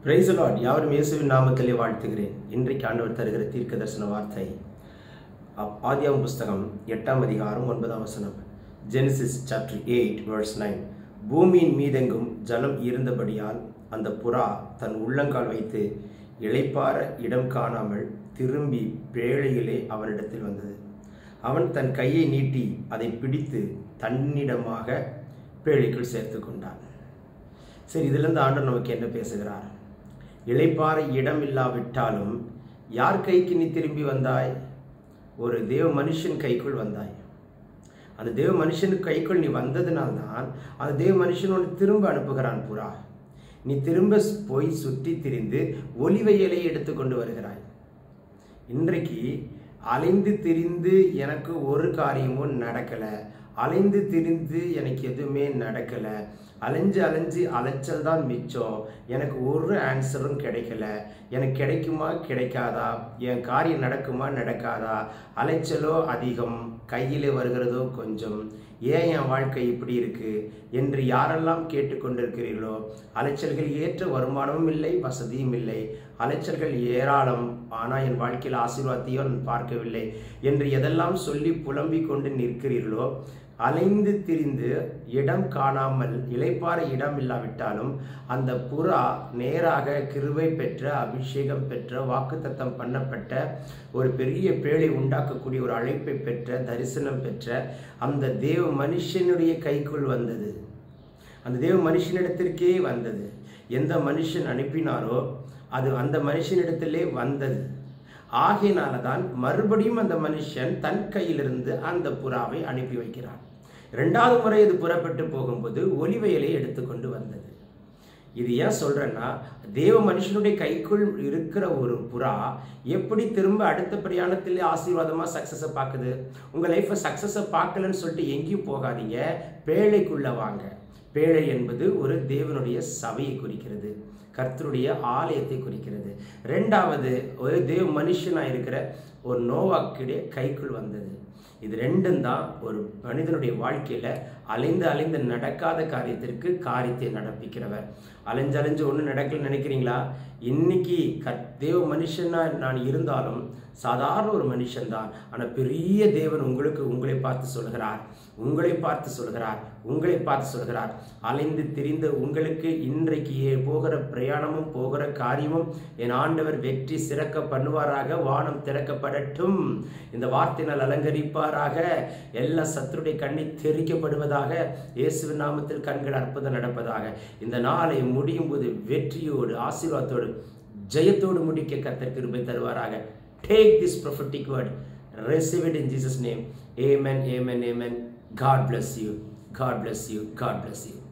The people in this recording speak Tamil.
பிரைஸ் லார்ட் யாவரும் இயேசுவின் நாமத்திலே வாழ்த்துகிறேன் இன்றைக்கு ஆண்டவர் தருகிற தீர்க்க தரிசன வார்த்தை ஆ- ஆதியாகமம் புஸ்தகம் எட்டாம் அதிகாரம் ஒன்பதாம் வசனம் Genesis chapter eight verse nine பூமியின் மீதெங்கும் ஜலம் இருந்தபடியால் அந்த புறா தன் உள்ளங்கால் வைத்து இளைப்பாற இடம் காணாமல் திரும்பி பேழையிலே அவனிடத்தில் வந்தது அவன் தன் கையை நீட்டி அதை பிடித்து தன்னிடமாக பேழைக்குள் சேர்த்து கொண்டான் சரி இதிலிருந்து ஆண்டவர் நமக்கு என்ன பேசுகிறார் இளைப்பாற இடம் இல்லாவிட்டாலும் யார் கைக்கு நீ திரும்பி வந்தாய் ஒரு தேவ மனுஷன் கைக்குள் வந்தாய் அந்த தேவ மனுஷனுக்கு கைக்குள் நீ வந்ததினால்தான் அந்த தேவ மனுஷன் உன்னை திரும்ப அனுப்புகிறான் புறா நீ திரும்ப போய் சுற்றி திரிந்து ஒலிவ இலையை எடுத்துக்கொண்டு வருகிறாய் இன்றைக்கு அலைந்து திரிந்து எனக்கு ஒரு காரியமும் நடக்கலை அலைந்து திரிந்து எனக்கு எதுவுமே நடக்கலை அலைஞ்சு அலைஞ்சு அலைச்சல் தான் மிச்சம் எனக்கு ஒரு ஆன்சரும் கிடைக்கல எனக்கு கிடைக்குமா கிடைக்காதா என் காரியம் நடக்குமா நடக்காதா அலைச்சலோ அதிகம் கையில் வருகிறதோ கொஞ்சம் ஏன் என் வாழ்க்கை இப்படி இருக்கு என்று யாரெல்லாம் கேட்டுக்கொண்டிருக்கிறீர்களோ அலைச்சல்கள் ஏற்ற வருமானமும் இல்லை வசதியும் இல்லை அலைச்சல்கள் ஏராளம் ஆனால் என் வாழ்க்கையில் ஆசீர்வாதத்தையோ நான் பார்க்கவில்லை என்று எதெல்லாம் சொல்லி புலம்பிக் கொண்டு நிற்கிறீர்களோ அலைந்து திரிந்து இடம் காணாமல் இளைப்பாற இடம் இல்லாவிட்டாலும் அந்த புறா நேராக கிருபை பெற்ற அபிஷேகம் பெற்ற வாக்குத்தத்தம் பண்ணப்பட்ட ஒரு பெரிய பேழை உண்டாக்கக்கூடிய ஒரு அழைப்பை பெற்ற தரிசனம் பெற்ற அந்த தேவ மனுஷனுடைய கைக்குள் வந்தது அந்த தேவ மனுஷனிடத்திற்கே வந்தது எந்த மனுஷன் அனுப்பினாரோ அது அந்த மனுஷனிடத்திலே வந்தது ஆகையினால தான் மறுபடியும் அந்த மனுஷன் தன் கையிலிருந்து அந்த புறாவை அனுப்பி வைக்கிறான் இரண்டாவது முறை இது புறப்பட்டு போகும்போது ஒலிவயலை எடுத்துக்கொண்டு வந்தது இது ஏன் சொல்றேன்னா தேவ மனுஷனுடைய கைக்குள் இருக்கிற ஒரு புறா எப்படி திரும்ப அடுத்த பிரயாணத்தில் ஆசீர்வாதமா சக்சஸை பார்க்குது உங்க லைஃப்பை சக்சஸை பார்க்கலன்னு சொல்லிட்டு எங்கேயும் போகாதீங்க பேழைக்குள்ள வாங்க பேழை என்பது ஒரு தேவனுடைய சபையை குறிக்கிறது கர்த்தருடைய ஆலயத்தை குறிக்கிறது ரெண்டாவது ஒரு தேவ மனுஷனா இருக்கிற ஒரு நோவாக்குடைய கைக்குள் வந்தது இது ரெண்டும் தான் ஒரு மனிதனுடைய வாழ்க்கையில அலைந்து அலைந்து நடக்காத காரியத்திற்கு காரியத்தை நடப்பிக்கிறவர் அலைஞ்சு அலைஞ்சு ஒன்றும் நடக்கலன்னு நினைக்கிறீங்களா இன்னைக்கு கத் தேவ மனுஷனா நான் இருந்தாலும் சாதாரண ஒரு மனுஷன்தான் ஆனால் பெரிய தேவன் உங்களுக்கு உங்களை பார்த்து சொல்கிறார் உங்களை பார்த்து சொல்கிறார் உங்களை பார்த்து சொல்கிறார் அலைந்து திரிந்த உங்களுக்கு இன்றைக்கு ஏ- போகிற பிரயாணமும் போகிற காரியமும் என் ஆண்டவர் வெற்றி சிறக்க பண்ணுவாராக வானம் திறக்கப்படட்டும் இந்த வார்த்தையினால் அலங்கரிப்பாராக எல்லா சத்துருடைய கண்ணி தெரிக்கப்படுவதாக இயேசுவின் நாமத்தில் கண்கள் அற்புதம் நடப்பதாக இந்த நாளை முடியும் போது வெற்றியோடு ஆசீர்வாதத்தோடு ஜெயத்தோடு முடிக்க கத்தர் கிருபை தருவாராக take this prophetic word receive it in jesus name amen amen amen god bless you god bless you god bless you